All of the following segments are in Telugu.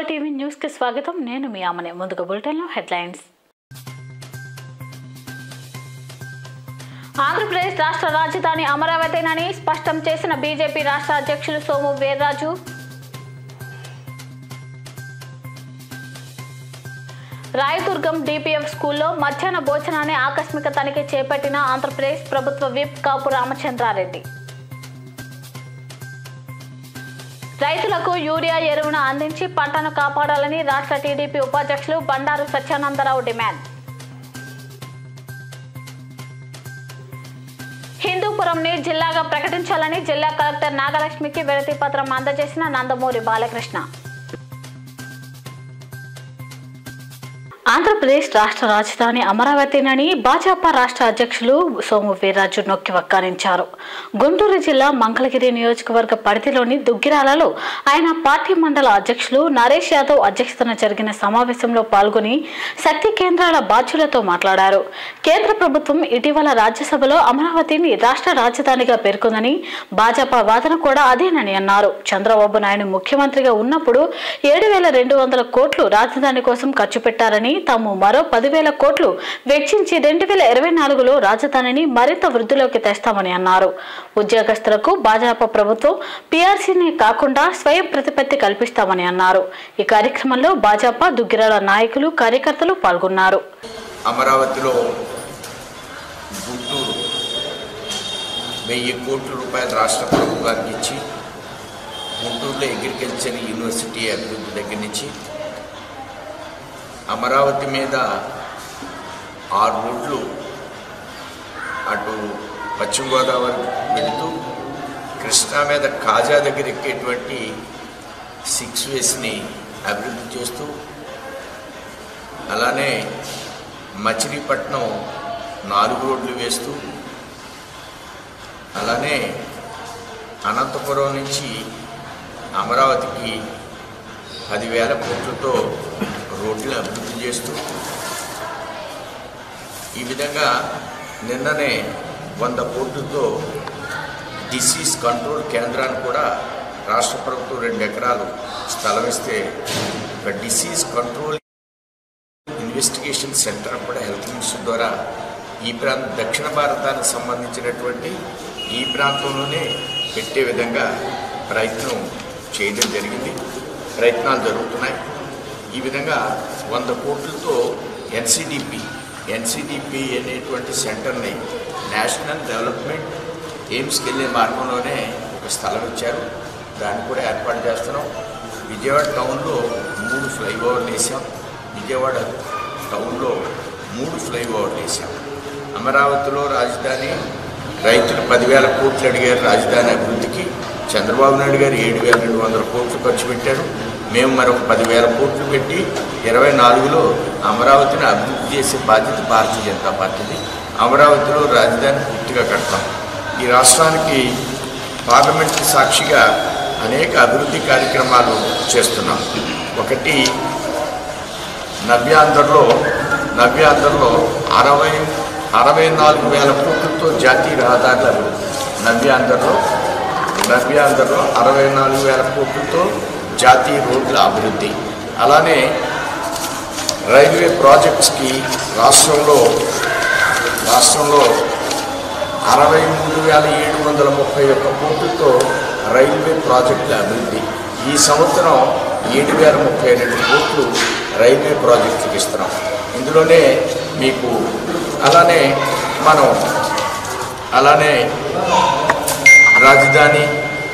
గ్లోబల్ టీవీ న్యూస్ కి స్వాగతం నేను మీ అమ్మనే ముందుగా బులెటిన్లో హెడ్లైన్స్ ఆంధ్రప్రదేశ్ రాష్ట్ర రాజధాని అమరావతినని స్పష్టం చేసిన బీజేపీ రాష్ట్ర అధ్యక్షులు సోము వీర్రాజు రాయదుర్గం డిపిఎఫ్ స్కూల్లో మధ్యాహ్న భోజనాన్ని ఆకస్మిక తనిఖీ చేపట్టిన ఆంధ్రప్రదేశ్ ప్రభుత్వ విప్ కాపు రామచంద్రారెడ్డి రైతులకు యూరియా ఎరువును అందించి పంటను కాపాడాలని రాష్ట్ర టీడీపీ ఉపాధ్యక్షులు బండారు సత్యానందరావు డిమాండ్ హిందూపురంని జిల్లాగా ప్రకటించాలని జిల్లా కలెక్టర్ నాగలక్ష్మికి వినతి పత్రం అందజేసిన నందమూరి బాలకృష్ణ ఆంధ్రప్రదేశ్ రాష్ట్ర రాజధాని అమరావతినని భాజపా రాష్ట్ర అధ్యక్షులు సోము వీర్రాజు నొక్కి వక్కారించారు గుంటూరు జిల్లా మంగళగిరి నియోజకవర్గ పరిధిలోని దుగ్గిరాలలో ఆయన పార్టీ మండల అధ్యక్షులు నరేష్ యాదవ్ అధ్యక్షతన జరిగిన సమావేశంలో పాల్గొని శక్తి కేంద్రాల బాధ్యులతో మాట్లాడారు కేంద్ర ప్రభుత్వం ఇటీవల రాజ్యసభలో అమరావతిని రాష్ట్ర రాజధానిగా పేర్కొందని భాజపా వాదన కూడా అదేనని అన్నారు చంద్రబాబు నాయుడు ముఖ్యమంత్రిగా ఉన్నప్పుడు ఏడు వేల రెండు వందల కోట్లు రాజధాని కోసం ఖర్చు పెట్టారని తాము మరో పదివేల కోట్లు వెచ్చించి రెండు వేల ఇరవై నాలుగులో రాజధానిని మరింత వృద్ధిలోకి తెస్తామని అన్నారు ఉద్యోగస్తులకు భాజపా ప్రభుత్వం పీఆర్సీని కాకుండా స్వయం ప్రతిపత్తి కల్పిస్తామని అన్నారు ఈ కార్యక్రమంలో భాజపా దుగ్గిరాల నాయకులు కార్యకర్తలు పాల్గొన్నారు అమరావతిలో గుంటూరు వెయ్యి కోట్ల రూపాయలు రాష్ట్ర ప్రభుత్వానికి ఇచ్చి గుంటూరులో అగ్రికల్చర్ యూనివర్సిటీ అభివృద్ధి దగ్గర నుంచి అమరావతి మీద ఆరు రోడ్లు అటు పశ్చిమ గోదావరి వెళుతూ కృష్ణా మీద కాజా దగ్గర ఎక్కేటువంటి సిక్స్ వేస్ని అభివృద్ధి చేస్తూ అలానే మచిలీపట్నం నాలుగు రోడ్లు వేస్తూ అలానే అనంతపురం నుంచి అమరావతికి పదివేల కోట్లతో రోడ్లు అభివృద్ధి చేస్తూ ఈ విధంగా నిన్ననే వంద కోట్లతో డిసీజ్ కంట్రోల్ కేంద్రాన్ని కూడా రాష్ట్ర ప్రభుత్వం రెండు ఎకరాలు స్థలం ఇస్తే ఒక డిసీజ్ కంట్రోల్ ఇన్వెస్టిగేషన్ సెంటర్ కూడా హెల్త్ మినిస్టర్ ద్వారా ఈ ప్రాంత దక్షిణ భారతానికి సంబంధించినటువంటి ఈ ప్రాంతంలోనే పెట్టే విధంగా ప్రయత్నం చేయడం జరిగింది ప్రయత్నాలు జరుగుతున్నాయి ఈ విధంగా వంద కోట్లతో ఎన్సిడిపి ఎన్సిడిపి అనేటువంటి సెంటర్ని నేషనల్ డెవలప్మెంట్ ఎయిమ్స్కి వెళ్ళే మార్గంలోనే ఒక స్థలం ఇచ్చారు దాన్ని కూడా ఏర్పాటు చేస్తున్నాం విజయవాడ టౌన్లో మూడు ఫ్లైఓవర్లు వేసాం విజయవాడ టౌన్లో మూడు ఫ్లైఓవర్లు వేసాం అమరావతిలో రాజధాని రైతులు పదివేల కోట్లు అడిగారు రాజధాని అభివృద్ధికి చంద్రబాబు నాయుడు గారు ఏడు వేల రెండు వందల కోట్లు ఖర్చు పెట్టారు మేము మరొక పదివేల కోట్లు పెట్టి ఇరవై నాలుగులో అమరావతిని అభివృద్ధి చేసే బాధ్యత భారతీయ జనతా పార్టీది అమరావతిలో రాజధాని పూర్తిగా కడతాం ఈ రాష్ట్రానికి పార్లమెంట్ సాక్షిగా అనేక అభివృద్ధి కార్యక్రమాలు చేస్తున్నాం ఒకటి నవ్యాంధ్రలో నవ్యాంధ్రలో అరవై అరవై నాలుగు వేల కోట్లతో జాతీయ రహదారుల అభివృద్ధి నవ్యాంధ్రలో నవ్యాంధ్రలో అరవై నాలుగు వేల కోట్లతో జాతీయ రోడ్ల అభివృద్ధి అలానే రైల్వే ప్రాజెక్ట్స్కి రాష్ట్రంలో రాష్ట్రంలో అరవై మూడు వేల ఏడు వందల ముప్పై ఒక్క కోట్లతో రైల్వే ప్రాజెక్టుల అభివృద్ధి ఈ సంవత్సరం ఏడు వేల ముప్పై రెండు కోట్లు రైల్వే ప్రాజెక్టులకు ఇస్తున్నాం ఇందులోనే మీకు అలానే మనం అలానే రాజధాని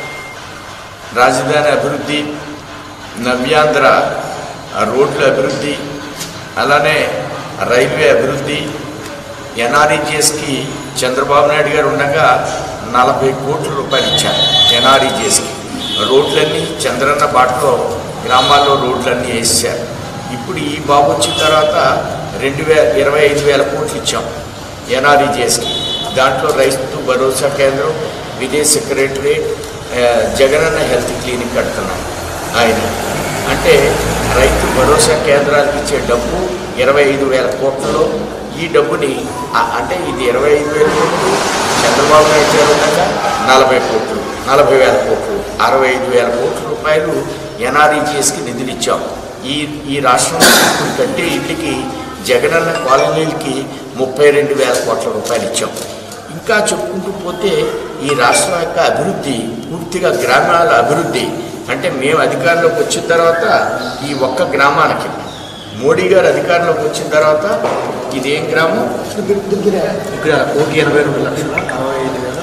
రాజధాని అభివృద్ధి నవ్యాంధ్ర రోడ్ల అభివృద్ధి అలానే రైల్వే అభివృద్ధి ఎన్ఆర్ఈజిఎస్కి చంద్రబాబు నాయుడు గారు ఉండగా నలభై కోట్ల రూపాయలు ఇచ్చారు ఎన్ఆర్ఈజిఎస్కి రోడ్లన్నీ చంద్రన్న బాటలో గ్రామాల్లో రోడ్లన్నీ వేసారు ఇప్పుడు ఈ బాబు వచ్చిన తర్వాత రెండు వేల ఇరవై ఐదు వేల కోట్లు ఇచ్చాం ఎన్ఆర్ఈజిఎస్కి దాంట్లో రైతు భరోసా కేంద్రం విదేశ్ సెక్రటరేట్ ఆ, జగనన్న హెల్త్ క్లినిక్ కడుతున్నాం ఆయన అంటే రైతు భరోసా కేంద్రాలకు ఇచ్చే డబ్బు ఇరవై ఐదు వేల కోట్లలో ఈ డబ్బుని ఆ- అంటే ఇది ఇరవై ఐదు వేల కోట్లు చంద్రబాబు నాయుడు గారు ఉండగా నలభై కోట్లు నలభై వేల కోట్లు అరవై ఐదు వేల కోట్ల రూపాయలు ఎన్ఆర్ఈజిఎస్కి నిధులు ఇచ్చాం ఈ ఈ రాష్ట్రంలో ఇప్పుడు కట్టే ఇంటికి జగనన్న కాలనీలకి ముప్పై రెండు వేల కోట్ల రూపాయలు ఇచ్చాం ఇంకా చెప్పుకుంటూ పోతే ఈ రాష్ట్రం యొక్క అభివృద్ధి పూర్తిగా గ్రామాల అభివృద్ధి అంటే మేము అధికారంలోకి వచ్చిన తర్వాత ఈ ఒక్క గ్రామానికి మోడీ గారు అధికారంలోకి వచ్చిన తర్వాత ఇదేం గ్రామం ఇక్కడ కోటి ఎనభై రెండు లక్షల అరవై ఐదు వేల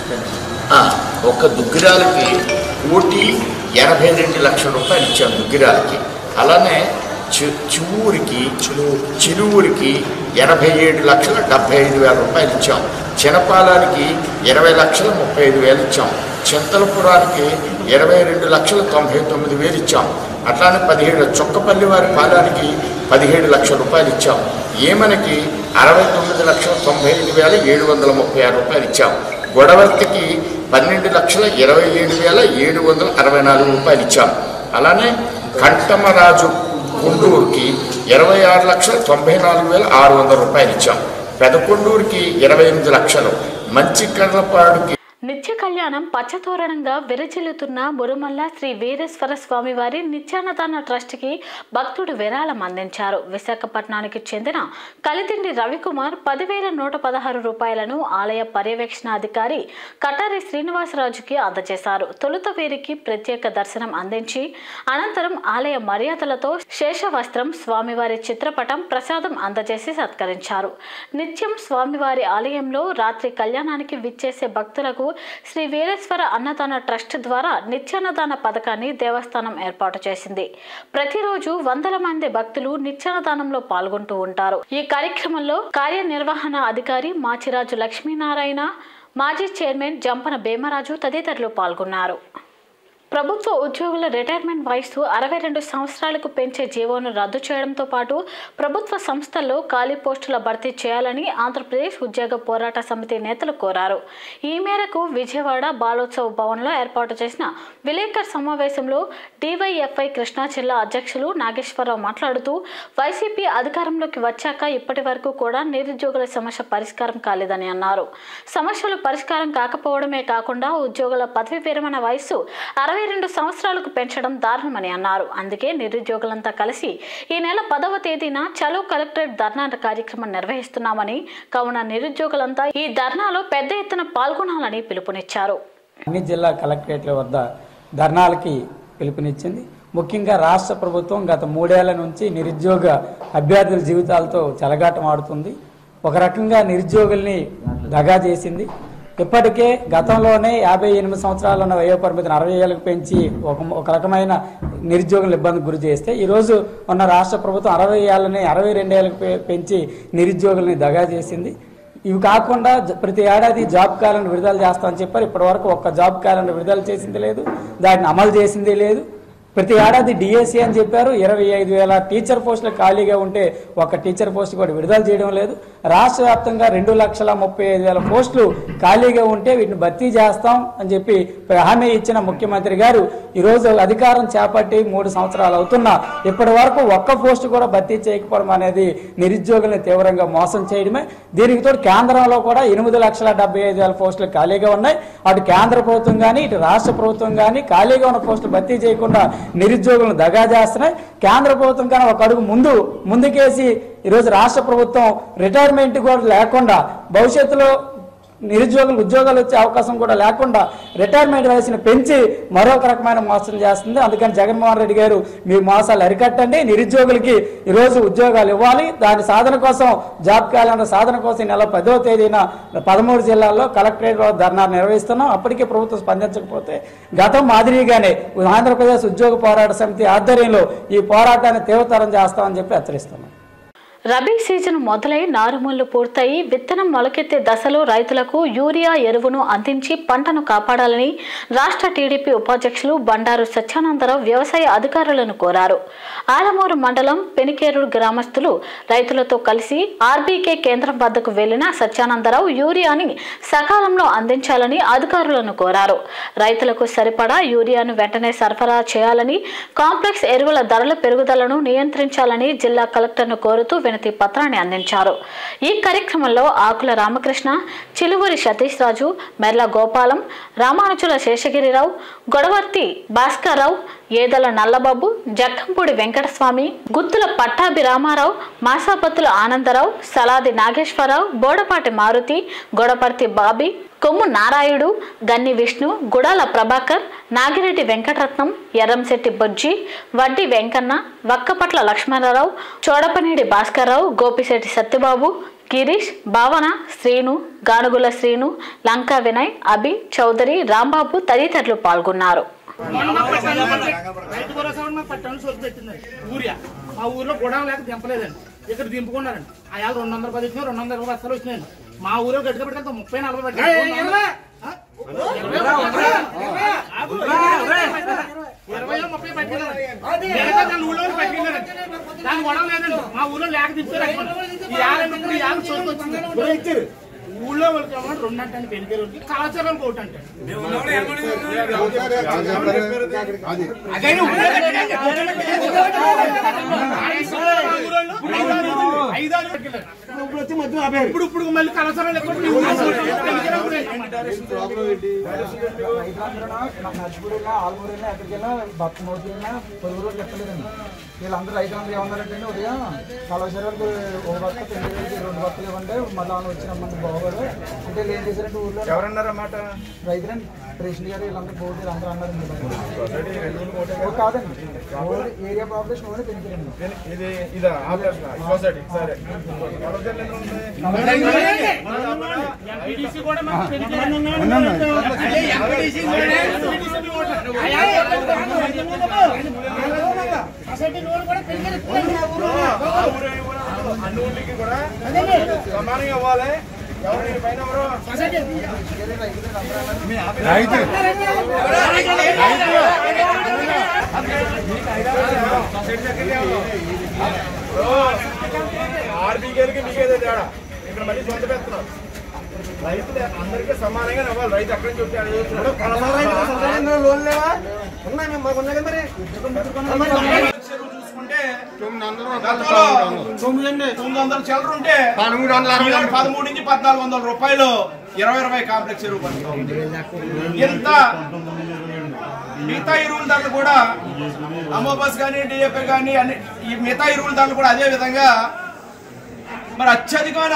ఆ, ఒక్క దుగ్గిరాలకి కోటి ఎనభై రెండు లక్షల రూపాయలు ఇచ్చాం దుగ్గిరాలకి అలానే చి- చివూరికి చిరువురికి ఎనభై ఏడు లక్షల డెబ్బై ఐదు వేల రూపాయలు ఇచ్చాం చినపాలానికి ఇరవై లక్షల ముప్పై ఐదు వేలు ఇచ్చాం చింతలపురానికి ఇరవై రెండు లక్షల తొంభై తొమ్మిది వేలు ఇచ్చాం అట్లానే పదిహేడు చొక్కపల్లి వారి పాలానికి పదిహేడు లక్షల రూపాయలు ఇచ్చాం ఏమనకి అరవై తొమ్మిది లక్షల తొంభై ఐదు వేల ఏడు వందల ముప్పై ఆరు రూపాయలు ఇచ్చాం గొడవర్తికి పన్నెండు లక్షల ఇరవై ఏడు వేల ఏడు వందల అరవై నాలుగు రూపాయలు ఇచ్చాం అలానే కంటమరాజు గుంటూరుకి ఇరవై ఆరు లక్షల తొంభై నాలుగు వేల ఆరు వందల రూపాయలు ఇచ్చాం పెదకొండూరుకి ఇరవై ఎనిమిది లక్షలు మంచి కర్లపాడుకి నిత్య కళ్యాణం పచ్చతోరణంగా విరచిల్లుతున్న మురుమల్ల శ్రీ వీరేశ్వర స్వామి వారి నిత్యాన్నదాన ట్రస్ట్కి భక్తుడు విరాళం అందించారు విశాఖపట్నానికి చెందిన కలితిండి రవికుమార్ పదివేల నూట పదహారు రూపాయలను ఆలయ పర్యవేక్షణాధికారి కటారి శ్రీనివాసరాజుకి అందజేశారు తొలుత వీరికి ప్రత్యేక దర్శనం అందించి అనంతరం ఆలయ మర్యాదలతో శేషవస్త్రం స్వామివారి చిత్రపటం ప్రసాదం అందజేసి సత్కరించారు నిత్యం స్వామివారి ఆలయంలో రాత్రి కళ్యాణానికి విచ్చేసే భక్తులకు శ్రీ వీరేశ్వర అన్నదాన ట్రస్ట్ ద్వారా నిత్యాన్నదాన పథకాన్ని దేవస్థానం ఏర్పాటు చేసింది ప్రతిరోజు వందల మంది భక్తులు నిత్యాన్నదానంలో పాల్గొంటూ ఉంటారు ఈ కార్యక్రమంలో కార్యనిర్వహణ అధికారి మాచిరాజు లక్ష్మీనారాయణ మాజీ చైర్మన్ జంపన భీమరాజు తదితరులు పాల్గొన్నారు ప్రభుత్వ ఉద్యోగుల రిటైర్మెంట్ వయసు అరవై రెండు సంవత్సరాలకు పెంచే జీవోను రద్దు చేయడంతో పాటు ప్రభుత్వ సంస్థల్లో ఖాళీ పోస్టుల భర్తీ చేయాలని ఆంధ్రప్రదేశ్ ఉద్యోగ పోరాట సమితి నేతలు కోరారు ఈ మేరకు విజయవాడ బాలోత్సవ భవన్లో ఏర్పాటు చేసిన విలేకర్ సమావేశంలో డివైఎఫ్ఐ కృష్ణా జిల్లా అధ్యక్షులు నాగేశ్వరరావు మాట్లాడుతూ వైసీపీ అధికారంలోకి వచ్చాక ఇప్పటి వరకు కూడా నిరుద్యోగుల సమస్య పరిష్కారం కాలేదని అన్నారు సమస్యలు పరిష్కారం కాకపోవడమే కాకుండా ఉద్యోగుల పదవి విరమణ వయసు అరవై రెండు సంవత్సరాలకు పెంచడం దారుణమని అన్నారు అందుకే నిరుద్యోగులంతా కలిసి ఈ నెల పదవ తేదీన చలో కలెక్టరేట్ ధర్నా కార్యక్రమం నిర్వహిస్తున్నామని కావున నిరుద్యోగులంతా ఈ ధర్నాలో పెద్ద ఎత్తున పాల్గొనాలని పిలుపునిచ్చారు అన్ని జిల్లా కలెక్టరేట్ల వద్ద ధర్నాలకి పిలుపునిచ్చింది ముఖ్యంగా రాష్ట్ర ప్రభుత్వం గత మూడేళ్ల నుంచి నిరుద్యోగ అభ్యర్థుల జీవితాలతో చెలగాటం ఆడుతుంది ఒక రకంగా నిరుద్యోగుల్ని దగా చేసింది ఇప్పటికే గతంలోనే యాభై ఎనిమిది సంవత్సరాలు ఉన్న వయో పరిమితిని అరవై ఏళ్ళకు పెంచి ఒక ఒక రకమైన నిరుద్యోగులు ఇబ్బందికి గురి చేస్తే ఈరోజు ఉన్న రాష్ట్ర ప్రభుత్వం అరవై ఏళ్ళని అరవై రెండు ఏళ్ళకు పె- పెంచి నిరుద్యోగుల్ని దగా చేసింది ఇవి కాకుండా జ- ప్రతి ఏడాది జాబ్ క్యాలెండర్ విడుదల చేస్తామని చెప్పారు ఇప్పటి వరకు ఒక్క జాబ్ క్యాలెండర్ విడుదల చేసింది లేదు దాన్ని అమలు చేసింది లేదు ప్రతి ఏడాది డిఎస్సి అని చెప్పారు ఇరవై ఐదు వేల టీచర్ పోస్టులు ఖాళీగా ఉంటే ఒక టీచర్ పోస్ట్ కూడా విడుదల చేయడం లేదు రాష్ట్ర వ్యాప్తంగా రెండు లక్షల ముప్పై ఐదు వేల పోస్టులు ఖాళీగా ఉంటే వీటిని భర్తీ చేస్తాం అని చెప్పి హామీ ఇచ్చిన ముఖ్యమంత్రి గారు ఈరోజు అధికారం చేపట్టి మూడు సంవత్సరాలు అవుతున్నా ఇప్పటి వరకు ఒక్క పోస్టు కూడా భర్తీ చేయకపోవడం అనేది నిరుద్యోగుల్ని తీవ్రంగా మోసం చేయడమే దీనికి తోడు కేంద్రంలో కూడా ఎనిమిది లక్షల డెబ్బై ఐదు వేల పోస్టులు ఖాళీగా ఉన్నాయి అటు కేంద్ర ప్రభుత్వం కానీ ఇటు రాష్ట్ర ప్రభుత్వం కానీ ఖాళీగా ఉన్న పోస్టులు భర్తీ చేయకుండా నిరుద్యోగులను దగా చేస్తున్నాయి కేంద్ర ప్రభుత్వం కానీ ఒక అడుగు ముందు ముందుకేసి ఈరోజు రాష్ట్ర ప్రభుత్వం రిటైర్మెంట్ కూడా లేకుండా భవిష్యత్తులో నిరుద్యోగులు ఉద్యోగాలు వచ్చే అవకాశం కూడా లేకుండా రిటైర్మెంట్ వయసును పెంచి మరొక రకమైన మోసం చేస్తుంది అందుకని జగన్మోహన్ రెడ్డి గారు మీ మోసాలు అరికట్టండి నిరుద్యోగులకి ఈరోజు ఉద్యోగాలు ఇవ్వాలి దాని సాధన కోసం జాబ్ క్యాలెండర్ సాధన కోసం ఈ నెల పదో తేదీన పదమూడు జిల్లాల్లో కలెక్టరేట్ ధర్నా నిర్వహిస్తున్నాం అప్పటికే ప్రభుత్వం స్పందించకపోతే గతం మాదిరిగానే ఆంధ్రప్రదేశ్ ఉద్యోగ పోరాట సమితి ఆధ్వర్యంలో ఈ పోరాటాన్ని తీవ్రతరం చేస్తామని చెప్పి హెచ్చరిస్తున్నాం రబీ సీజన్ మొదలై నారుమూలు పూర్తయి విత్తనం మొలకెత్తే దశలో రైతులకు యూరియా ఎరువును అందించి పంటను కాపాడాలని రాష్ట్ర టీడీపీ ఉపాధ్యక్షులు బండారు సత్యానందరావు వ్యవసాయ అధికారులను కోరారు ఆలమూరు మండలం పెనికేరు గ్రామస్తులు రైతులతో కలిసి ఆర్బీకే కేంద్రం వద్దకు వెళ్లిన సత్యానందరావు యూరియాని సకాలంలో అందించాలని అధికారులను కోరారు రైతులకు సరిపడా యూరియాను వెంటనే సరఫరా చేయాలని కాంప్లెక్స్ ఎరువుల ధరల పెరుగుదలను నియంత్రించాలని జిల్లా కలెక్టర్ను కోరుతూ వినతి పత్రాన్ని అందించారు ఈ కార్యక్రమంలో ఆకుల రామకృష్ణ చిలువూరి సతీష్ రాజు మెర్ల గోపాలం రామానుజుల శేషగిరిరావు గొడవర్తి భాస్కర్రావు ఏదల నల్లబాబు జక్కంపూడి వెంకటస్వామి గుత్తుల పట్టాభి రామారావు మాసాపత్తుల ఆనందరావు సలాది నాగేశ్వరరావు బోడపాటి మారుతి గొడపర్తి బాబీ కొమ్ము నారాయుడు గన్ని విష్ణు గుడాల ప్రభాకర్ నాగిరెడ్డి వెంకటరత్నం ఎర్రంశెట్టి బొజ్జి వడ్డి వెంకన్న వక్కపట్ల లక్ష్మణరావు చోడపనేడి భాస్కర్రావు గోపిశెట్టి సత్యబాబు గిరీష్ భావన శ్రీను గానుగుల శ్రీను లంకా వినయ్ అభి చౌదరి రాంబాబు తదితరులు పాల్గొన్నారు రైతు భరోసా కూడా మాకు పట్టణం సొత్తు పెట్టింది ఊరియా మా ఊర్లో గొడవ లేక దింపలేదండి ఇక్కడ దింపుకున్నారండి ఆ యాభై రెండు వందల పది వచ్చినాయి రెండు వందల ఇరవై బస్తాలు వచ్చినాయండి మా ఊరిలో గట్టిగా పెట్టుకెళ్తే ముప్పై నలభై పట్టింది ఇరవై ముప్పై పట్టిందండి మిగతా దాని ఊళ్ళో వాళ్ళు పట్టిందండి దాని గొడవ లేదండి మా ఊళ్ళో లేక దింపారు ఈ యాభై ఇప్పుడు ఈ యాభై చోటు వచ్చింది ఊళ్ళో వాళ్ళకి ఏమో రెండు అంటే పెరిగారు కళాచారానికి ఒకటి అంటే ఇప్పుడు ఇప్పుడు మళ్ళీ కలసరాలు ఎక్కువ నర్సిపూరినా ఆల్మూరినా ఎక్కడికైనా భర్త మోసైనా పొరుగు రోజులు ఎక్కలేదండి వీళ్ళందరూ రైతులందరూ ఏమన్నారంటే ఉదయం కలవసరాలకు ఒక భర్త తొమ్మిది వేలకి రెండు భర్తలు ఇవ్వండి మళ్ళీ ఆయన వచ్చినమ్మని బాగోదు అంటే వీళ్ళు ఏం చేశారంటే ఊర్లో ఎవరన్నారన్నమాట రైతులని ప్రెసిడెంట్ గారు వీళ్ళందరూ బోర్డు అందరూ అన్నారండి ఓ కాదండి ఓన్లీ ఏరియా పాపులేషన్ ఓన్లీ పెంచారండి ఇది ఇదా ఆపరేషన్ ఈ సొసైటీ సరే వరదలు ఎన్ని ఉన్నాయి? ఎంపీడీసీ కూడా మాకు పెరిగారు. సొసైటీ లోన్ కూడా పెరిగారు. ఆ ఊరు ఈ ఊరు అన్ని ఊర్లకి కూడా సమానంగా ఇవ్వాలి ఎవరు పైన ఎవరు ఆర్బీకేలకి మీకేదే తేడా ఇక్కడ మళ్ళీ సొంత పెడుతున్నాం రైతులు అందరికీ సమానంగా ఇవ్వాలి రైతు ఎక్కడి నుంచి వచ్చి చూసుకుంటే గతంలో తొమ్మిది వందల చిల్లర ఉంటే ఈరోజు పదమూడు నుంచి పద్నాలుగు వందల రూపాయలు ఇరవై ఇరవై కాంప్లెక్స్ ఎరువు పడుతుంది ఎంత మిగతా ఎరువుల ధరలు కూడా అమోబస్ కానీ డిఏపి కానీ అన్ని ఈ మిగతా ఎరువుల ధరలు కూడా అదే విధంగా మరి అత్యధికమైన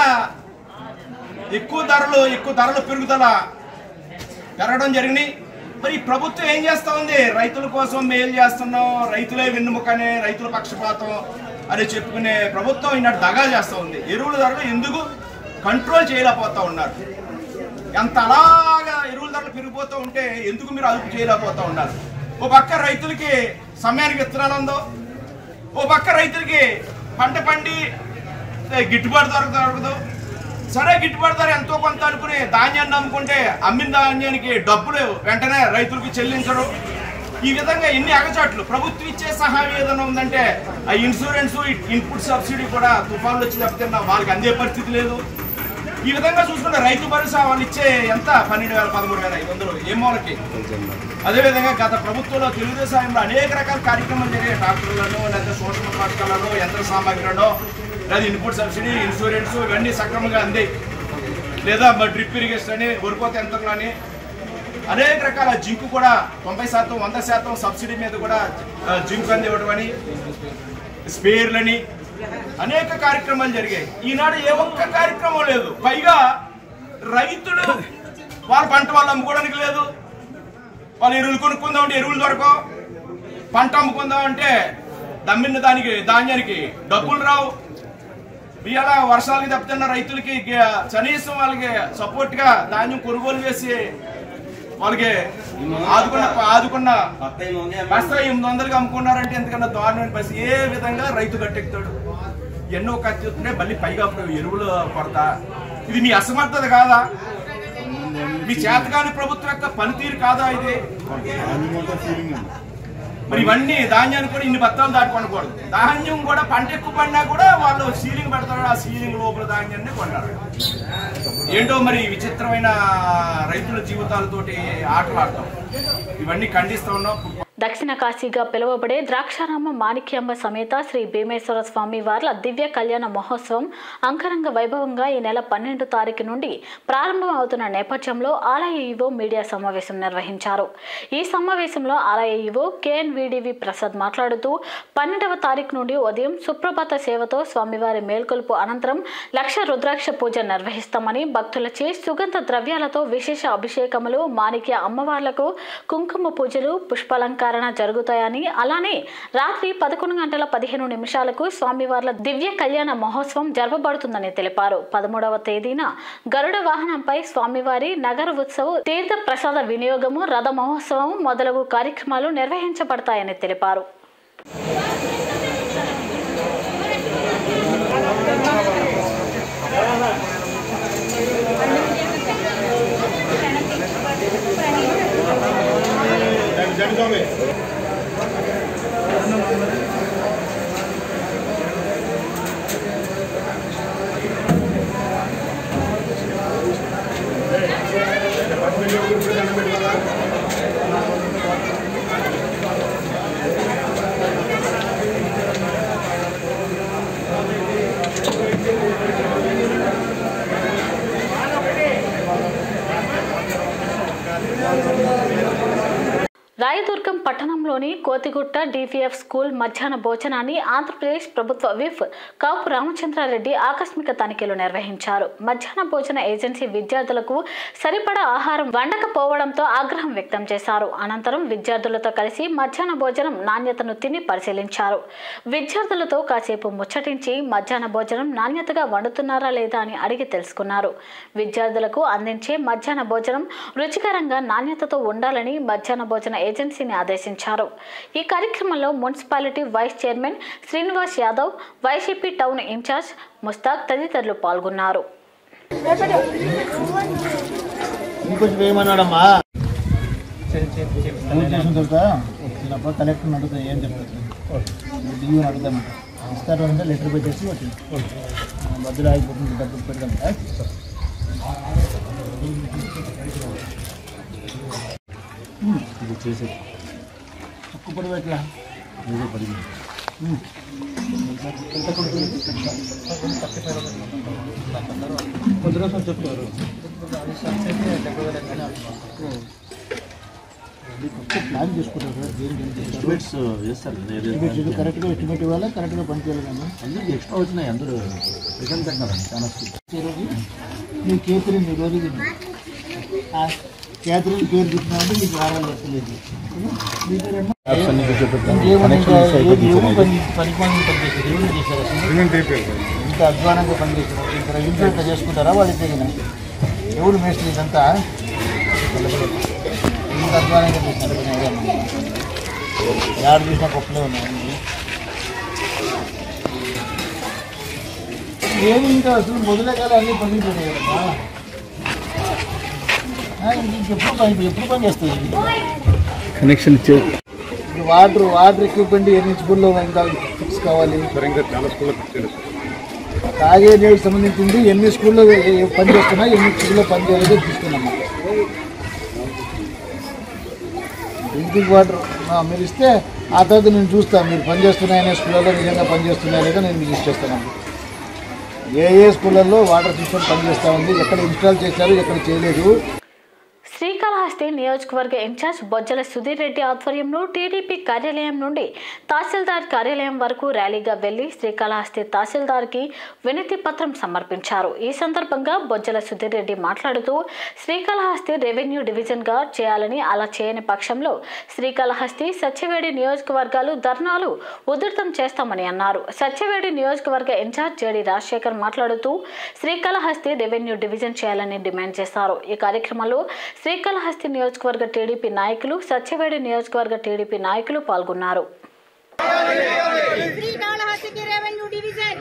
ఎక్కువ ధరలు ఎక్కువ ధరలు పెరుగుదల పెరగడం జరిగినాయి మరి ఈ ప్రభుత్వం ఏం చేస్తా ఉంది రైతుల కోసం మేలు చేస్తున్నాం రైతులే వెన్నుముకనే రైతుల పక్షపాతం అని చెప్పుకునే ప్రభుత్వం ఈనాడు దగా చేస్తా ఉంది ఎరువుల ధరలు ఎందుకు కంట్రోల్ చేయలేకపోతా ఉన్నారు ఎంత అలాగా ఎరువుల ధరలు పెరిగిపోతూ ఉంటే ఎందుకు మీరు అదుపు చేయలేకపోతా ఉన్నారు ఓ పక్క రైతులకి సమయానికి విత్తనాలు ఉందో ఓ పక్క రైతులకి పంట పండి ఏ, గిట్టుబాటు ధర దొరకదు సరే గిట్టుబాటు ధర ఎంతో కొంత అనుకుని ధాన్యాన్ని అమ్ముకుంటే అమ్మిన ధాన్యానికి డబ్బులు వెంటనే రైతులకు చెల్లించడం ఈ విధంగా ఎన్ని అగచాట్లు ప్రభుత్వం ఇచ్చే సహాయం ఏదైనా ఉందంటే ఆ ఇన్సూరెన్స్ ఇన్పుట్ సబ్సిడీ కూడా తుఫాన్లు వచ్చి దెబ్బతిన్నా వాళ్ళకి అందే పరిస్థితి లేదు ఈ విధంగా చూసుకుంటే రైతు భరోసా వాళ్ళు ఇచ్చే ఎంత పన్నెండు వేల పదమూడు వేల ఐదు వందలు ఏ మూలకి అదేవిధంగా గత ప్రభుత్వంలో తెలుగుదేశం హయాంలో అనేక రకాల కార్యక్రమాలు జరిగాయి డాక్టర్లను లేదా సోషల్ పథకాలను యంత్ర సామాగ్రిలను లేదా ఇన్పుట్ సబ్సిడీ ఇన్సూరెన్స్ ఇవన్నీ సక్రమంగా అందాయి లేదా డ్రిప్ ఇరిగేషన్ అని వరిపోత యంత్రాలు అని అనేక రకాల జింక్ కూడా తొంభై శాతం వంద శాతం సబ్సిడీ మీద కూడా ఆ, జింక్ అందివ్వడం అని స్పేర్లని అనేక కార్యక్రమాలు జరిగాయి ఈనాడు ఏ ఒక్క కార్యక్రమం లేదు పైగా రైతులు వాళ్ళ పంట వాళ్ళు అమ్ముకోవడానికి లేదు వాళ్ళు ఎరువులు కొనుక్కుందాం అంటే ఎరువులు దొరకవు పంట అమ్ముకుందాం అంటే దమ్మిన దానికి ధాన్యానికి డబ్బులు రావు ఇవాళ వర్షాలకి దెబ్బతిన్న రైతులకి గ- కనీసం వాళ్ళకి సపోర్ట్ గా ధాన్యం కొనుగోలు చేసి వాళ్ళకి ఆదుకున్న ఆదుకున్న బస్తా ఎనిమిది వందలకి అమ్ముకున్నారంటే ఎందుకన్నా దారుణమైన బస్ ఏ విధంగా రైతు గట్టెక్కుతాడు ఎన్నో ఖర్చు అవుతున్నాయి మళ్ళీ పైగా అప్పుడు ఎరువులు కొరత ఇది మీ అసమర్థత కాదా మీ చేతకాని ప్రభుత్వం యొక్క పనితీరు కాదా ఇది మరి ఇవన్నీ ధాన్యాన్ని కూడా ఇన్ని బత్తాలు దాటుకొనకూడదు ధాన్యం కూడా పంట ఎక్కువ పడినా కూడా వాళ్ళు సీలింగ్ పెడతారు ఆ సీలింగ్ లోపల ధాన్యాన్ని కొంటారు ఏంటో మరి విచిత్రమైన రైతుల జీవితాలతోటి ఆటలాడతాం ఇవన్నీ ఖండిస్తా ఉన్నాం దక్షిణ కాశీగా పిలువబడే ద్రాక్షారామ మాణిక్యాంబ సమేత శ్రీ భీమేశ్వర స్వామి వార్ల దివ్య కళ్యాణ మహోత్సవం అంగరంగ వైభవంగా ఈ నెల పన్నెండు తారీఖు నుండి ప్రారంభం అవుతున్న నేపథ్యంలో ఆలయ ఈవో మీడియా సమావేశం నిర్వహించారు ఈ సమావేశంలో ఆలయ ఈవో కేఎన్విడివి ప్రసాద్ మాట్లాడుతూ పన్నెండవ తారీఖు నుండి ఉదయం సుప్రభాత సేవతో స్వామివారి మేల్కొలుపు అనంతరం లక్ష రుద్రాక్ష పూజ నిర్వహిస్తామని భక్తులచే సుగంధ ద్రవ్యాలతో విశేష అభిషేకములు మాణిక్య అమ్మవార్లకు కుంకుమ పూజలు పుష్పాలంకరణ జరుగుతాయని అలానే రాత్రి పదకొండు గంటల పదిహేను నిమిషాలకు స్వామివార్ల దివ్య కళ్యాణ మహోత్సవం జరపబడుతుందని తెలిపారు పదమూడవ తేదీన గరుడ వాహనంపై స్వామివారి నగర ఉత్సవ్ తీర్థ ప్రసాద వినియోగము రథ మహోత్సవం మొదలగు కార్యక్రమాలు నిర్వహించబడతాయని తెలిపారు రాయదుర్గం పట్టణంలోని కోతిగుట్ట డిపిఎఫ్ స్కూల్ మధ్యాహ్న భోజనాన్ని ఆంధ్రప్రదేశ్ ప్రభుత్వ విఫ్ కాపు రామచంద్రారెడ్డి ఆకస్మిక తనిఖీలు నిర్వహించారు మధ్యాహ్న భోజన ఏజెన్సీ విద్యార్థులకు సరిపడా ఆహారం వండకపోవడంతో ఆగ్రహం వ్యక్తం చేశారు అనంతరం విద్యార్థులతో కలిసి మధ్యాహ్న భోజనం నాణ్యతను తిని పరిశీలించారు విద్యార్థులతో కాసేపు ముచ్చటించి మధ్యాహ్న భోజనం నాణ్యతగా వండుతున్నారా లేదా అని అడిగి తెలుసుకున్నారు విద్యార్థులకు అందించే మధ్యాహ్న భోజనం రుచికరంగా నాణ్యతతో ఉండాలని మధ్యాహ్న భోజన ఏజెన్సీని ఆదేశించారు ఈ కార్యక్రమంలో municipality vice chairman Srinivas Yadav YCP town incharge Mustaq తదితరులు పాల్గొన్నారు ఇంకొంచెం ఏమన్నాడమ్మా ఫోన్ చేసిన తర్వాత వచ్చినప్పుడు కలెక్టర్ని అడుగుతా ఏం చెప్తారు డియూని అడుగుతామంట ఇస్తారు అంటే లెటర్ పెట్టేసి వచ్చింది మధ్యలో ఆగిపోతుంది డబ్బులు పెడదాం ఇది చేసే తక్కువ పడి పెట్టలా ఏదో పడి కొద్ది రోజులు చెప్తారు ప్లాన్ చేసుకుంటారు సార్ దేనికి ఎస్టిమేట్స్ చేస్తారు ఎస్టిమేట్ ఇది కరెక్ట్గా ఎస్టిమేట్ ఇవ్వాలి కరెక్ట్గా పని చేయాలి కానీ అన్ని ఎక్స్ట్రా వచ్చినాయి అందరూ రిటర్న్ పెట్టినారు చాలా స్కూల్ ఈరోజు నీ కేతరిన్ ఈ రోజు తిన్నా కేతరిన్ పేరు చెప్పినామంటే నీకు వారాలు వస్తలేదు మీ పేరేమో? ఇంకేమన్నా ఇంకా ఏది ఎవరు పని పని పని పనిచేసారు ఎవరు చేశారు అసలు ఇంత అధ్వానంగా పనిచేసారు ఇక్కడ ఇంట్లో ఇట్లా చేసుకుంటారా వాళ్ళు తెగిన ఎవరు మేస్త్రి ఇదంతా ఇంత అధ్వానంగా చేసినారు పని ఏదైనా యాడ చూసినా గొప్పలే ఉన్నాయి ఏమి ఇంకా అసలు మొదలే కదా అన్ని పనిపోయాయి కదమ్మా ఆ, ఇంకెప్పుడు పని ఎప్పుడు పని చేస్తుంది ఇది? కనెక్షన్ ఇచ్చే ఇప్పుడు వాటర్ వాటర్ ఎక్విప్మెంట్ ఎన్ని స్కూల్లో ఇంకా ఫిక్స్ కావాలి తాగే నీటికి సంబంధించింది ఎన్ని స్కూల్లో ఏ- ఏ పని చేస్తున్నా ఎన్ని స్కూల్లో పని చేయలేదో చూస్తున్నాము డ్రింకింగ్ వాటర్ ఆ, మీరు ఇస్తే ఆ తర్వాత నేను చూస్తాను మీరు పని చేస్తున్నాయనే స్కూళ్ళలో నిజంగా పని చేస్తున్నాయో లేదో నేను మీకు ఇచ్చేస్తాను ఏ ఏ స్కూళ్ళల్లో వాటర్ సిస్టమ్ పనిచేస్తూ ఉంది ఎక్కడ ఇన్స్టాల్ చేశారు ఎక్కడ చేయలేదు శ్రీకాళహస్తి నియోజకవర్గ ఇన్ఛార్జ్ బొజ్జల సుధీర్ రెడ్డి ఆధ్వర్యంలో టీడీపీ కార్యాలయం నుండి తహసీల్దార్ కార్యాలయం వరకు ర్యాలీగా వెళ్లి శ్రీకాళహస్తి తహసీల్దార్కి వినతి పత్రం సమర్పించారు ఈ సందర్భంగా బొజ్జల సుధీర్ రెడ్డి మాట్లాడుతూ శ్రీకాళహస్తి రెవెన్యూ డివిజన్గా చేయాలని అలా చేయని పక్షంలో శ్రీకాళహస్తి సత్యవేడి నియోజకవర్గాలు ధర్నాలు ఉధృతం చేస్తామని అన్నారు సత్యవేడి నియోజకవర్గ ఇన్ఛార్జ్ జేడి రాజశేఖర్ మాట్లాడుతూ శ్రీకాళహస్తి రెవెన్యూ డివిజన్ చేయాలని డిమాండ్ చేశారు ఈ కార్యక్రమంలో శ్రీకాళహస్తి నియోజకవర్గ టీడీపీ నాయకులు సత్యవేడి నియోజకవర్గ టీడీపీ నాయకులు పాల్గొన్నారు శ్రీకాళహస్తికి రెవెన్యూ డివిజన్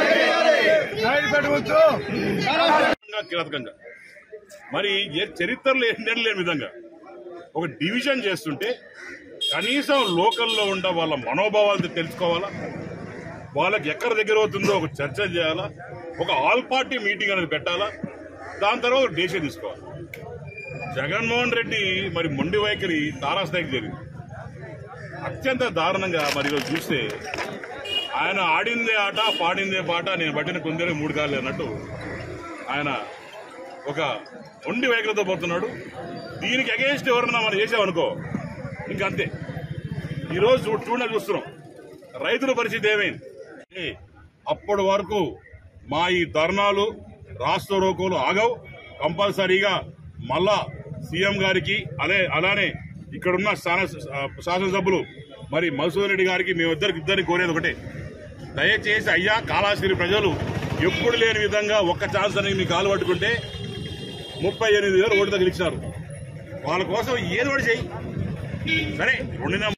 విధంగా కీలకంగా మరి ఏ చరిత్రలో ఏంటని లేని విధంగా ఒక డివిజన్ చేస్తుంటే కనీసం లోకల్లో ఉండ వాళ్ళ మనోభావాలు తెలుసుకోవాలా వాళ్ళకి ఎక్కడ దగ్గర అవుతుందో ఒక చర్చ చేయాలా ఒక ఆల్ పార్టీ మీటింగ్ అనేది పెట్టాలా దాని తర్వాత ఒక డెసిషన్ తీసుకోవాలి జగన్మోహన్ రెడ్డి మరి మొండి వైఖరి తారాస్థాయికి జరిగింది అత్యంత దారుణంగా మరి ఈరోజు చూస్తే ఆయన ఆడిందే ఆట పాడిందే పాట నేను పట్టిన కొందరే మూడు కాళ్ళు అన్నట్టు ఆయన ఒక ఒండి వైఖరితో పోతున్నాడు దీనికి అగేన్స్ట్ ఎవరన్నా మనం చేసామనుకో ఇంకంతే ఈరోజు చూ- చూడ చూస్తున్నాం రైతుల పరిస్థితి ఏమైంది ఏ, అప్పటి వరకు మా ఈ ధర్నాలు రాష్ట్ర రోకోలు ఆగవు కంపల్సరీగా మళ్ళా సీఎం గారికి అలే అలానే ఇక్కడున్న శాసన శాసనసభ్యులు మరి మధుసూదన్ రెడ్డి గారికి మేమిద్దరికి ఇద్దరికి కోరేది ఒకటే దయచేసి అయ్యా కాళాశ్రీ ప్రజలు ఎప్పుడు లేని విధంగా ఒక్క ఛాన్స్ అనేది మీ కాలు పట్టుకుంటే ముప్పై ఎనిమిది వేలు ఓటు తగిలిచ్చినారు వాళ్ళ కోసం ఏదో ఒకటి చెయ్యి సరే ఉండిన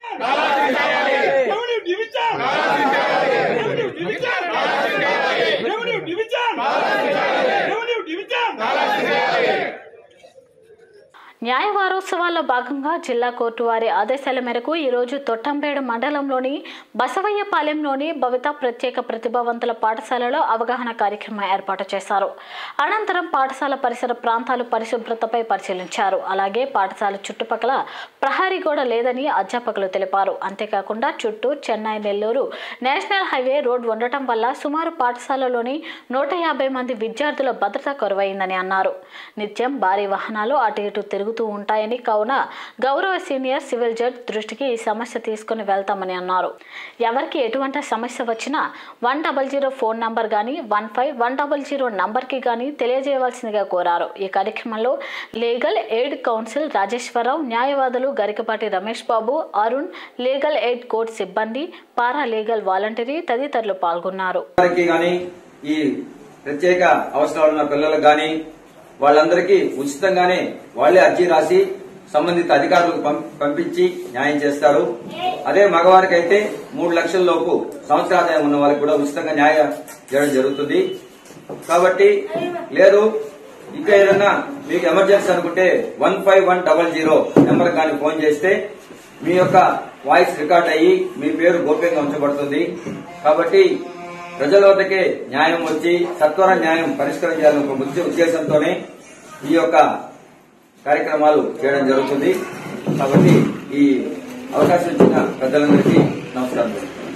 న్యాయ వారోత్సవాల్లో భాగంగా జిల్లా కోర్టు వారి ఆదేశాల మేరకు ఈరోజు తొట్టంపేడు మండలంలోని బసవయ్యపాలెంలోని భవిత ప్రత్యేక ప్రతిభావంతుల పాఠశాలలో అవగాహన కార్యక్రమం ఏర్పాటు చేశారు అనంతరం పాఠశాల పరిసర ప్రాంతాలు పరిశుభ్రతపై పరిశీలించారు అలాగే పాఠశాల చుట్టుపక్కల ప్రహరీ గోడ లేదని అధ్యాపకులు తెలిపారు అంతేకాకుండా చుట్టూ Chennai Nellore national highway road ఉండటం వల్ల సుమారు పాఠశాలలోని నూట యాభై మంది విద్యార్థుల భద్రత కొరవైందని అన్నారు నిత్యం భారీ వాహనాలు అటు ఇటు తిరుగుతూ ఉంటాయని కావున గౌరవ సీనియర్ సివిల్ జడ్జ్ దృష్టికి ఈ సమస్య తీసుకుని వెళ్తామని అన్నారు ఎవరికి ఎటువంటి సమస్య వచ్చినా one double zero phone number కానీ one five one double zero నంబర్కి కానీ తెలియజేయవలసిందిగా కోరారు ఈ కార్యక్రమంలో లీగల్ ఎయిడ్ కౌన్సిల్ రాజేశ్వరరావు న్యాయవాదులు Garikapati Ramesh Babu Arun legal aid court సిబ్బంది పారా లీగల్ వాలంటరీ తదితరులు పాల్గొన్నారు వారికి గాని ఈ ప్రత్యేక అవసరాలు ఉన్న పిల్లలకు గాని వాళ్ళందరికీ ఉచితంగానే వాళ్ళే అర్జీ రాసి సంబంధిత అధికారులకు పం- పంపించి న్యాయం చేస్తారు అదే మగవారికి అయితే మూడు లక్షల లోపు సంవత్సరాదాయం ఉన్న వాళ్ళకి కూడా ఉచితంగా న్యాయం చేయడం జరుగుతుంది కాబట్టి లేదు ఇంకా ఏదన్నా మీకు ఎమర్జెన్సీ అనుకుంటే one five one double zero number కానీ ఫోన్ చేస్తే మీ యొక్క వాయిస్ రికార్డ్ అయ్యి మీ పేరు గోప్యంగా ఉంచబడుతుంది కాబట్టి ప్రజల వద్దకే న్యాయం వచ్చి సత్వర న్యాయం పరిష్కరించాలని ఒక ముఖ్య ఉద్దేశంతోనే ఈ యొక్క కార్యక్రమాలు చేయడం జరుగుతుంది కాబట్టి ఈ అవకాశం ఇచ్చిన పెద్దలందరికీ నమస్కారం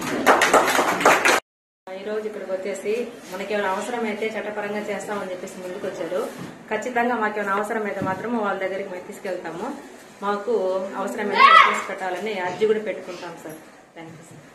ఈ రోజు ఇక్కడికి వచ్చేసి మనకేమైనా అవసరమైతే చట్టపరంగా చేస్తామని చెప్పేసి ముందుకు వచ్చారు ఖచ్చితంగా మాకేమైనా అవసరమైతే మాత్రం వాళ్ళ దగ్గరికి మేము తీసుకెళ్తాము మాకు అవసరమైతే కేసు పెట్టాలని అర్జీ కూడా పెట్టుకుంటాం sir thank you sir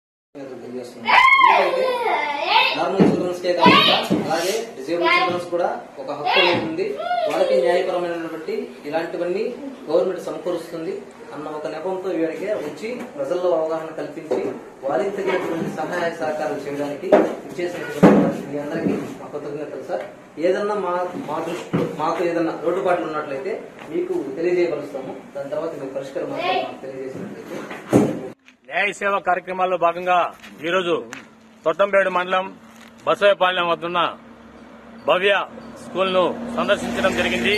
normal childrens కే కాకుండా అలాగే డిసేబుల్ చిల్డ్రన్స్ కూడా ఒక హక్కు అనేది ఉంది వాళ్ళకి న్యాయపరమైనటువంటి ఇలాంటివన్నీ గవర్నమెంట్ సమకూరుస్తుంది అన్న ఒక నెపంతో వీరికి వచ్చి ప్రజల్లో అవగాహన కల్పించి వాళ్ళకి తగినటువంటి సహాయ సహకారాలు చేయడానికి ఇచ్చేసినటువంటి వారికి మీ అందరికీ మా కృతజ్ఞతలు సార్ ఏదన్నా మా మా దృష్టిలో మాకు ఏదన్నా లోటుపాట్లు ఉన్నట్లయితే మీకు తెలియజేయపరుస్తాము దాని తర్వాత మీకు పరిష్కారం మాత్రం మాకు తెలియజేసినట్లయితే న్యాయ సేవ కార్యక్రమాల్లో భాగంగా ఈరోజు తొట్టంపేడు మండలం బసవపాలెం వద్దున్న భవ్య స్కూల్ ను సందర్శించడం జరిగింది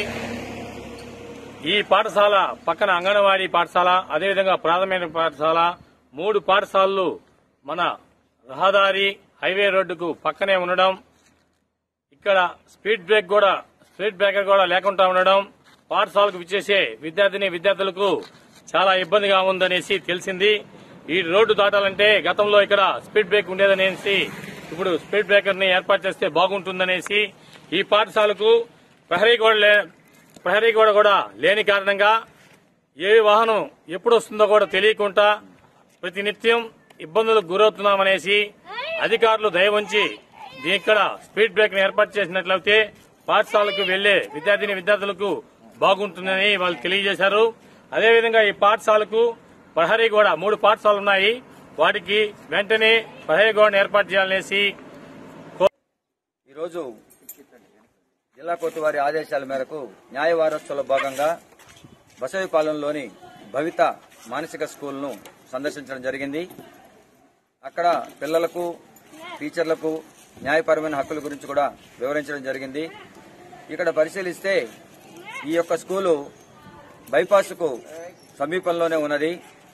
ఈ పాఠశాల పక్కన అంగన్వాడీ పాఠశాల అదేవిధంగా ప్రాథమిక పాఠశాల మూడు పాఠశాలలు మన రహదారి హైవే రోడ్డుకు పక్కనే ఉండడం ఇక్కడ స్పీడ్ బ్రేక్ కూడా స్పీడ్ బ్రేకర్ కూడా లేకుండా ఉండడం పాఠశాలకు విచ్చేసే విద్యార్థిని విద్యార్థులకు చాలా ఇబ్బందిగా ఉందనేసి తెలిసింది ఈ రోడ్డు దాటాలంటే గతంలో ఇక్కడ స్పీడ్ బ్రేక్ ఉండేదనేసి ఇప్పుడు స్పీడ్ బ్రేకర్ ని ఏర్పాటు చేస్తే బాగుంటుందనేసి ఈ పాఠశాలకు ప్రహరీ గోడ లే- ప్రహరీ గోడ కూడా లేని కారణంగా ఏ వాహనం ఎప్పుడు వస్తుందో కూడా తెలియకుండా ప్రతి నిత్యం ఇబ్బందులకు గురవుతున్నామనేసి అధికారులు దయవంచి ఇక్కడ స్పీడ్ బ్రేక్ ఏర్పాటు చేసినట్లయితే పాఠశాలకు వెళ్లే విద్యార్థిని విద్యార్థులకు బాగుంటుందని వాళ్ళు తెలియజేశారు అదేవిధంగా ఈ పాఠశాలకు ప్రహరీ గోడ మూడు పాఠశాలలు ఉన్నాయి వాటికి వెంటనే ప్రహరీ గోడను ఏర్పాటు చేయాలనేసి ఈరోజు జిల్లా కోర్టు వారి ఆదేశాల మేరకు న్యాయ వారోత్సవంలో భాగంగా బసవిపాలెంలోని భవిత మానసిక స్కూల్ను సందర్శించడం జరిగింది అక్కడ పిల్లలకు టీచర్లకు న్యాయపరమైన హక్కుల గురించి కూడా వివరించడం జరిగింది ఇక్కడ పరిశీలిస్తే ఈ యొక్క స్కూలు బైపాస్కు సమీపంలోనే ఉన్నది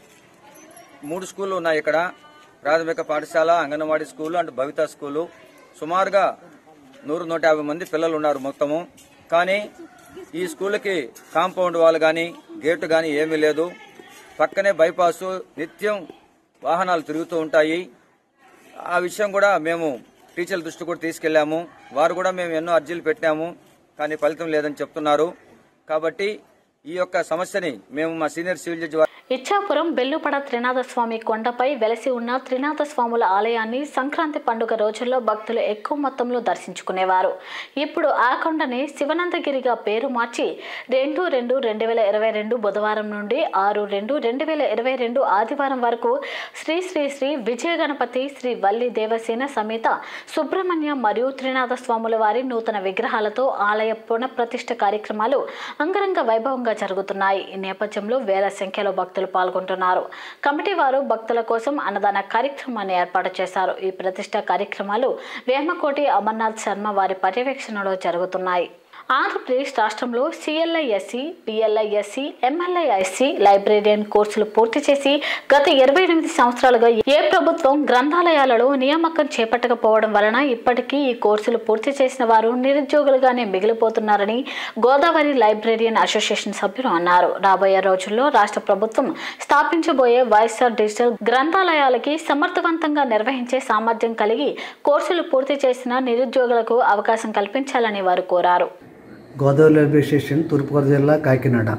మూడు స్కూళ్ళు ఉన్నాయి ఇక్కడ ప్రాథమిక పాఠశాల anganwadi school and Bhavita school సుమారుగా నూరు నూట యాభై మంది పిల్లలు ఉన్నారు మొత్తము కానీ ఈ స్కూల్కి కాంపౌండ్ వాళ్ళు కానీ గేటు కానీ ఏమీ లేదు పక్కనే బైపాసు నిత్యం వాహనాలు తిరుగుతూ ఉంటాయి ఆ విషయం కూడా మేము టీచర్ల దృష్టి కూడా తీసుకెళ్లాము వారు కూడా మేము ఎన్నో అర్జీలు పెట్టాము కానీ ఫలితం లేదని చెప్తున్నారు కాబట్టి ఈ యొక్క సమస్యని మేము మా సీనియర్ సివిల్ జడ్జి వారి- ఇచ్చాపురం బెల్లుపడ త్రినాథ స్వామి కొండపై వెలసి ఉన్న త్రినాథ స్వాముల ఆలయాన్ని సంక్రాంతి పండుగ రోజుల్లో భక్తులు ఎక్కువ మొత్తంలో దర్శించుకునేవారు ఇప్పుడు ఆ కొండని శివనందగిరిగా పేరు మార్చి రెండు రెండు రెండు వేల ఇరవై రెండు బుధవారం నుండి ఆరు రెండు రెండు వేల ఇరవై రెండు ఆదివారం వరకు శ్రీ శ్రీ శ్రీ విజయ గణపతి శ్రీ వల్లి దేవసేన సమేత సుబ్రహ్మణ్య మరియు త్రినాథ స్వాముల వారి నూతన విగ్రహాలతో ఆలయ పునఃప్రతిష్ఠ కార్యక్రమాలు అంగరంగ వైభవంగా జరుగుతున్నాయి ఈ నేపథ్యంలో వేల సంఖ్యలో భక్తులు పాల్గొంటున్నారు కమిటీ వారు భక్తుల కోసం అన్నదాన కార్యక్రమాన్ని ఏర్పాటు చేశారు ఈ ప్రతిష్ట కార్యక్రమాలు వేమకోటి అమర్నాథ్ శర్మ వారి పర్యవేక్షణలో జరుగుతున్నాయి ఆంధ్రప్రదేశ్ రాష్ట్రంలో సిఎల్ఐఎస్సి పిఎల్ఐఎస్సి ఎంఎల్ఐఎస్సి లైబ్రేరియన్ కోర్సులు పూర్తి చేసి గత ఇరవై ఎనిమిది సంవత్సరాలుగా ఏ ప్రభుత్వం గ్రంథాలయాలలో నియామకం చేపట్టకపోవడం వలన ఇప్పటికీ ఈ కోర్సులు పూర్తి చేసిన వారు నిరుద్యోగులుగానే మిగిలిపోతున్నారని గోదావరి లైబ్రేరియన్ అసోసియేషన్ సభ్యులు అన్నారు రాబోయే రోజుల్లో రాష్ట్ర ప్రభుత్వం స్థాపించబోయే వైఎస్ఆర్ డిజిటల్ గ్రంథాలయాలకి సమర్థవంతంగా నిర్వహించే సామర్థ్యం కలిగి కోర్సులు పూర్తి చేసిన నిరుద్యోగులకు అవకాశం కల్పించాలని వారు కోరారు గోదావరి రైల్వే స్టేషన్ తూర్పుగోదావరి జిల్లా కాకినాడ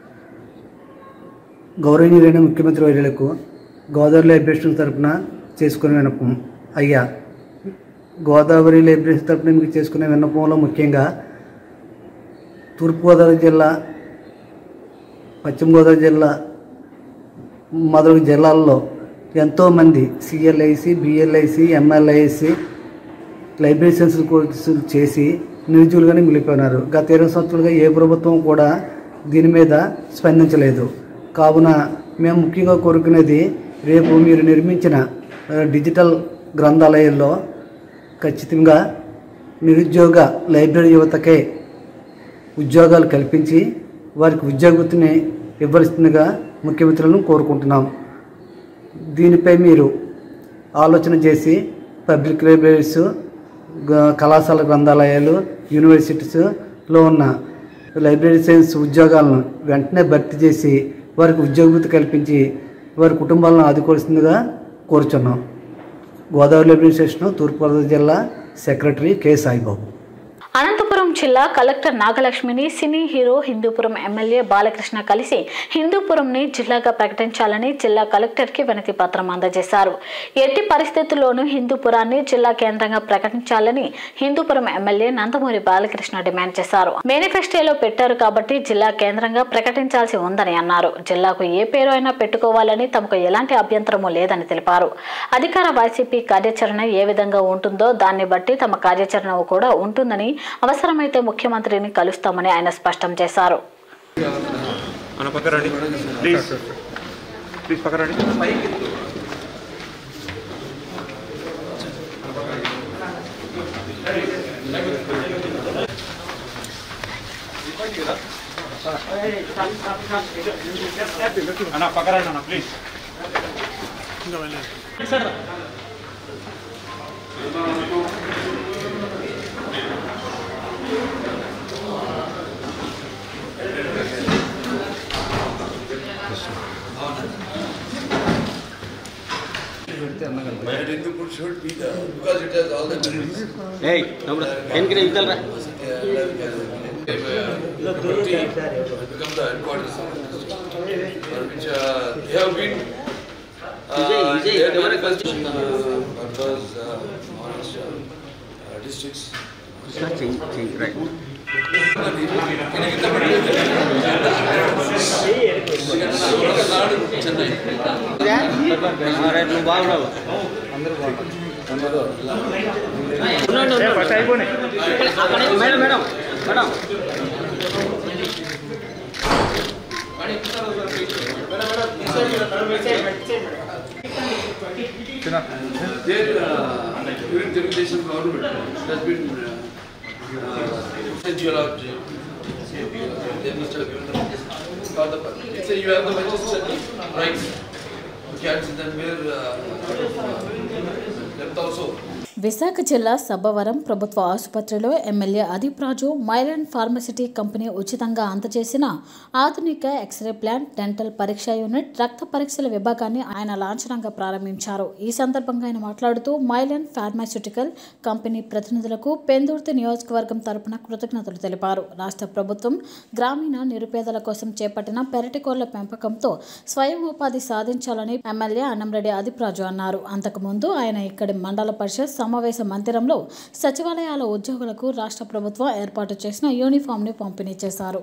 గౌరవనీయులైన ముఖ్యమంత్రి వర్యులకు గోదావరి లైబ్రరీ స్టేషన్ తరపున చేసుకునే విన్నపం అయ్యా గోదావరి లైబ్రరీ తరపున మీకు చేసుకునే విన్నపంలో ముఖ్యంగా తూర్పుగోదావరి జిల్లా పశ్చిమ గోదావరి జిల్లా మొదలగు జిల్లాల్లో ఎంతోమంది CLISc BLISc MLISc library science కోర్సులు చేసి నిరుద్యోగులుగానే మిగిలిపోయినారు గత ఇరవై సంవత్సరాలుగా ఏ ప్రభుత్వం కూడా దీని మీద స్పందించలేదు కావున మేము ముఖ్యంగా కోరుకునేది రేపు మీరు నిర్మించిన ఆ, డిజిటల్ గ్రంథాలయాల్లో ఖచ్చితంగా నిరుద్యోగ లైబ్రరీ యువతకే ఉద్యోగాలు కల్పించి వారికి ఉద్యోగతిని ఇవ్వాల్సిందిగా ముఖ్యమంత్రులను కోరుకుంటున్నాం దీనిపై మీరు ఆలోచన చేసి పబ్లిక్ లైబ్రరీస్ గ- కళాశాల గ్రంథాలయాలు యూనివర్సిటీస్లో ఉన్న లైబ్రరీ సైన్స్ ఉద్యోగాలను వెంటనే భర్తీ చేసి వారికి ఉద్యోగభృతి కల్పించి వారి కుటుంబాలను ఆదుకోవాల్సిందిగా కోరుచున్నాం గోదావరి లైబ్రరీ స్టేషన్ తూర్పుగోదావరి జిల్లా సెక్రటరీ కె సాయిబాబు అనంతపురం జిల్లా కలెక్టర్ నాగలక్ష్మిని cine hero Hindupuram MLA Balakrishna కలిసి హిందూపురంని జిల్లాగా ప్రకటించాలని జిల్లా కలెక్టర్కి వినతి పత్రం అందజేశారు ఎట్టి పరిస్థితుల్లోనూ హిందూపురాన్ని జిల్లా కేంద్రంగా ప్రకటించాలని హిందూపురం ఎమ్మెల్యే నందమూరి బాలకృష్ణ డిమాండ్ చేశారు మేనిఫెస్టోలో పెట్టారు కాబట్టి జిల్లా కేంద్రంగా ప్రకటించాల్సి ఉందని అన్నారు జిల్లాకు ఏ పేరు అయినా పెట్టుకోవాలని తమకు ఎలాంటి అభ్యంతరమూ లేదని తెలిపారు అధికార వైసీపీ కార్యాచరణ ఏ విధంగా ఉంటుందో దాన్ని బట్టి తమ కార్యాచరణ కూడా ఉంటుందని అవసరమైతే ముఖ్యమంత్రిని కలుస్తామని ఆయన స్పష్టం చేశారు అన్న పక్క రండి ప్లీజ్ ప్లీజ్ పక్క రండి అన్న పక్క రండి అన్న please But Hindupur should be the, because it has all the memories. Hey, Namra, ఎన్కి ఇద్దరు Deputy has become the headquarters of the district, for which uh, they have been, uh, Vijay, Vijay, their ఎవరు manifestation uh, across uh, Maharashtra uh, districts. నువ్వు బాగున్నావు madam madam madam Their, uh, during Telugu Desam government, it has been uh, uh, geology. They must have given the, got the, it's a, you have the Manchester rights. You can see them where, uh, uh, depth also. Visakha జిల్లా సబ్బవరం ప్రభుత్వ ఆసుపత్రిలో MLA Adeep Raju Mylan pharma city company ఉచితంగా అందజేసిన ఆధునిక ఎక్స్రే ప్లాంట్ డెంటల్ పరీక్ష యూనిట్ రక్త పరీక్షల విభాగాన్ని ఆయన లాంఛనంగా ప్రారంభించారు ఈ సందర్భంగా ఆయన మాట్లాడుతూ మైలాండ్ ఫార్మాస్యూటికల్ కంపెనీ ప్రతినిధులకు పెందుర్తి నియోజకవర్గం తరపున కృతజ్ఞతలు తెలిపారు రాష్ట్ర ప్రభుత్వం గ్రామీణ నిరుపేదల కోసం చేపట్టిన పెరటికోళ్ల పెంపకంతో స్వయం ఉపాధి సాధించాలని ఎమ్మెల్యే అన్నంరెడ్డి అదీప్ రాజు అన్నారు అంతకుముందు ఆయన ఇక్కడి మండల పరిషత్ సమావేశ మందిరంలో సచివాలయాల ఉద్యోగులకు రాష్ట్ర ప్రభుత్వం ఏర్పాటు చేసిన యూనిఫామ్ని పంపిణీ చేశారు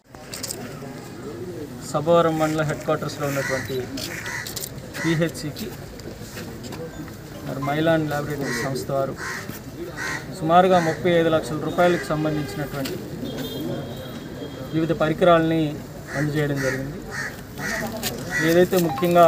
సభవరం మండల హెడ్ క్వార్టర్స్లో ఉన్నటువంటి పిహెచ్సికి మరి మైలాన్ ల్యాబొరేటరీ సంస్థ వారు సుమారుగా ముప్పై ఐదు లక్షల రూపాయలకు సంబంధించినటువంటి వివిధ పరికరాలని అందజేయడం జరిగింది ఏదైతే ముఖ్యంగా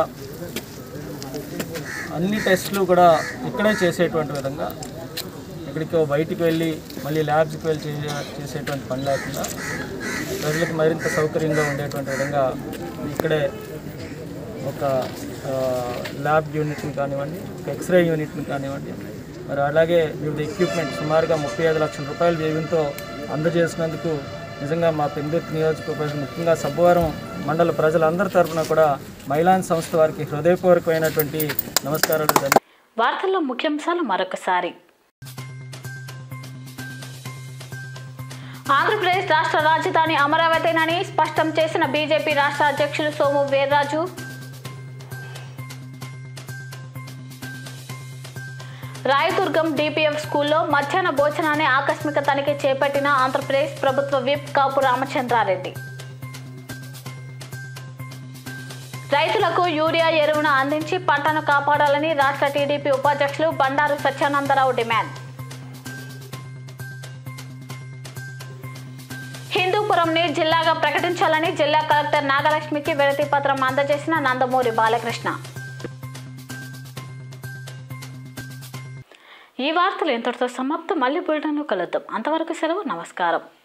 అన్ని టెస్టులు కూడా ఇక్కడే చేసేటువంటి విధంగా ఎక్కడికో బయటికి వెళ్ళి మళ్ళీ ల్యాబ్స్కి వెళ్ళి చే- చేసేటువంటి పని లేకుండా ప్రజలకు మరింత సౌకర్యంగా ఉండేటువంటి విధంగా ఇక్కడే ఒక ఆ, ల్యాబ్ యూనిట్ని కానివ్వండి ఒక ఎక్స్రే యూనిట్ని కానివ్వండి మరి అలాగే వివిధ ఎక్విప్మెంట్ సుమారుగా ముప్పై ఐదు లక్షల రూపాయల వ్యయంతో అందజేసినందుకు నిజంగా మా పెందుర్తి నియోజకవర్గ ముఖ్యంగా సబ్బవరం మండల ప్రజలందరి తరఫున కూడా మైలాన్ సంస్థ వారికి హృదయపూర్వకమైనటువంటి నమస్కారాలు ధన్య- వార్తల్లో ముఖ్యాంశాలు మరొకసారి ఆంధ్రప్రదేశ్ రాష్ట్ర రాజధాని అమరావతినని స్పష్టం చేసిన బీజేపీ రాష్ట్ర అధ్యక్షులు సోము వీర్రాజు రాయదుర్గం డిపిఎఫ్ స్కూల్లో మధ్యాహ్న భోజనాన్ని ఆకస్మిక తనిఖీ చేపట్టిన ఆంధ్రప్రదేశ్ ప్రభుత్వ విప్ కాపు రామచంద్రారెడ్డి రైతులకు యూరియా ఎరువును అందించి పంటను కాపాడాలని రాష్ట్ర టీడీపీ ఉపాధ్యక్షులు బండారు సత్యానందరావు డిమాండ్ హిందూపురంని జిల్లాగా ప్రకటించాలని జిల్లా కలెక్టర్ నాగలక్ష్మికి వినతి పత్రం అందజేసిన నందమూరి బాలకృష్ణ ఈ వార్తలు ఇంతటితో సమాప్తం మళ్ళీ బులెటిన్లో కలుద్దాం అంతవరకు సెలవు నమస్కారం